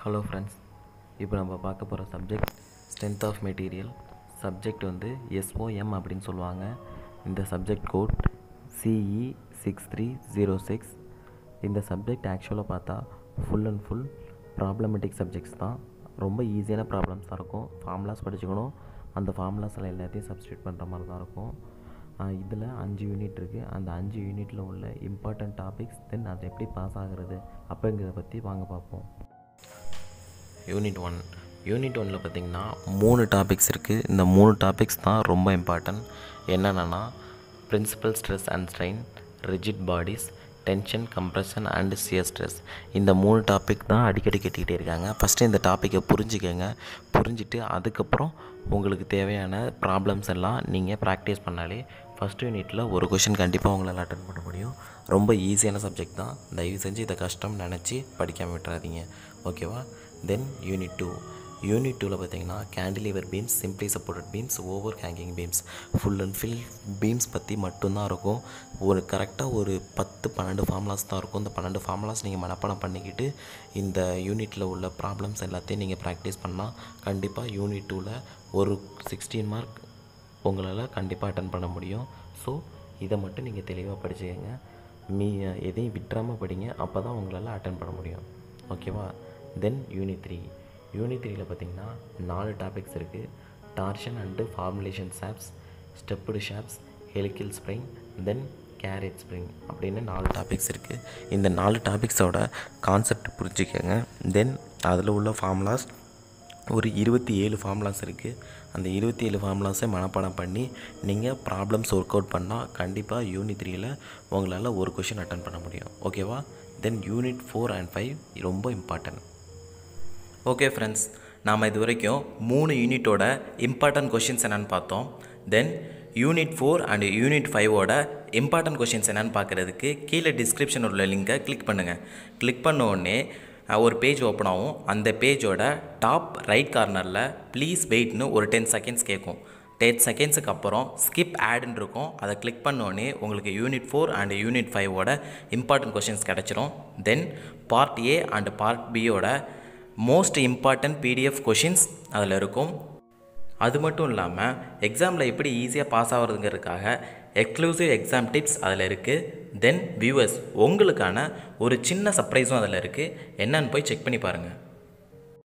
hello friends இப்போ நம்ம பார்க்க போகிற subject strength of material subject வந்து எஸ்ஓஎம் அப்படின்னு சொல்லுவாங்க இந்த subject code CE six three zero six இந்த சப்ஜெக்ட் ஆக்சுவலாக பார்த்தா full and full problematic subjects தான் ரொம்ப ஈஸியான ப்ராப்ளம்ஸ் தான் இருக்கும் ஃபார்முலாஸ் படிச்சுக்கணும் அந்த ஃபார்முலாஸில் எல்லாத்தையும் சப்ஸ்டியூட் பண்ணுற மாதிரி தான் இருக்கும் இதில் அஞ்சு யூனிட் இருக்குது அந்த அஞ்சு யூனிட்டில் உள்ள இம்பார்ட்டண்ட் டாபிக்ஸ் தென் அது எப்படி பாஸ் ஆகுறது அப்படிங்கிறத பற்றி வாங்க பார்ப்போம் யூனிட் ஒன் யூனிட் ஒனில் பார்த்திங்கன்னா மூணு டாபிக்ஸ் இருக்குது இந்த மூணு டாபிக்ஸ் தான் ரொம்ப இம்பார்ட்டன்ட் என்னென்னா principal stress and strain rigid bodies tension compression and shear stress இந்த மூணு டாபிக் தான் அடிக்கடி கேட்டுக்கிட்டே இருக்காங்க ஃபஸ்ட்டு இந்த டாப்பிக்கை புரிஞ்சுக்கங்க புரிஞ்சுட்டு அதுக்கப்புறம் உங்களுக்கு தேவையான ப்ராப்ளம்ஸ் எல்லாம் நீங்கள் ப்ராக்டிஸ் பண்ணாலே ஃபஸ்ட் யூனிட்டில் ஒரு கொஷின் கண்டிப்பாக உங்களால் அட்டன் பண்ண முடியும் ரொம்ப ஈஸியான சப்ஜெக்ட் தான் தயவு செஞ்சு இதை கஷ்டம் நினச்சி படிக்காமல் விட்டுறாதீங்க ஓகேவா தென் யூனிட் டூ யூனிட் டூவில் பார்த்தீங்கன்னா cantilever beams simply supported beams overhanging beams full and fill beams பற்றி மட்டும்தான் இருக்கும் ஒரு கரெக்டாக ஒரு பத்து பன்னெண்டு ஃபார்முலாஸ் தான் இருக்கும் இந்த பன்னெண்டு ஃபார்முலாஸ் நீங்கள் மனப்பாடம் பண்ணிக்கிட்டு இந்த யூனிட்டில் உள்ள ப்ராப்ளம்ஸ் எல்லாத்தையும் நீங்கள் ப்ராக்டிஸ் பண்ணால் கண்டிப்பாக யூனிட் டூவில் ஒரு சிக்ஸ்டீன் மார்க் உங்களால் கண்டிப்பாக அட்டன் பண்ண முடியும் ஸோ இதை மட்டும் நீங்கள் தெளிவாக படிச்சுக்கங்க மீ எதையும் விட்டுறாமல் படிங்க அப்போ தான் உங்களால் அட்டன் பண்ண முடியும் ஓகேவா தென் யூனிட் த்ரீ யூனிட் த்ரீயில் பார்த்தீங்கன்னா நாலு டாபிக்ஸ் இருக்குது torsion and formulation shafts stepped shafts helical spring then carriage spring அப்படின்னு நாலு டாபிக்ஸ் இருக்குது இந்த நாலு டாபிக்ஸோட கான்செப்ட் புரிஞ்சுக்கங்க தென் அதில் உள்ள ஃபார்முலாஸ் ஒரு இருபத்தி ஏழு ஃபார்முலாஸ் இருக்குது அந்த இருபத்தி ஏழு ஃபார்முலாஸை மனப்பாடம் பண்ணி நீங்கள் ப்ராப்ளம்ஸ் ஒர்க் அவுட் பண்ணால் கண்டிப்பாக யூனிட் த்ரீயில் உங்களால் ஒரு கொஷின் அட்டன் பண்ண முடியும் ஓகேவா then unit four and five ரொம்ப இம்பார்ட்டன்ட் ஓகே ஃப்ரெண்ட்ஸ் நாம் இது வரைக்கும் மூணு யூனிட்டோட இம்பார்ட்டன்ட் கொஷின்ஸ் என்னென்னு பார்த்தோம் then unit four and unit ஃபைவோட இம்பார்ட்டன்ட் கொஷின்ஸ் என்னென்னு பார்க்குறதுக்கு கீழே டிஸ்கிரிப்ஷன் உள்ள லிங்கை கிளிக் பண்ணுங்கள் கிளிக் பண்ண உடனே ஒரு பேஜ் ஓப்பன் ஆகும் அந்த பேஜோட டாப் ரைட் கார்னரில் ப்ளீஸ் வெயிட்னு ஒரு டென் செகண்ட்ஸ் கேட்கும் டென் செகண்ட்ஸுக்கு அப்புறம் ஸ்கிப் ஆடுன்னு இருக்கும் அதை கிளிக் பண்ணோடனே உங்களுக்கு யூனிட் ஃபோர் அண்ட் யூனிட் ஃபைவோட இம்பார்ட்டன்ட் கொஷின்ஸ் கிடச்சிரும் then part A and part பியோட மோஸ்ட் இம்பார்ட்டன்ட் பிடிஎஃப் கொஷின்ஸ் அதில் இருக்கும் அது மட்டும் இல்லாமல் எக்ஸாமில் எப்படி ஈஸியாக பாஸ் ஆகிறதுங்கிறதுக்காக எக்ஸ்க்ளூசிவ் எக்ஸாம் டிப்ஸ் அதில் இருக்குது தென் வியூவர்ஸ் உங்களுக்கான ஒரு சின்ன சர்ப்ரைஸும் அதில் இருக்குது என்னன்னு போய் செக் பண்ணி பாருங்கள்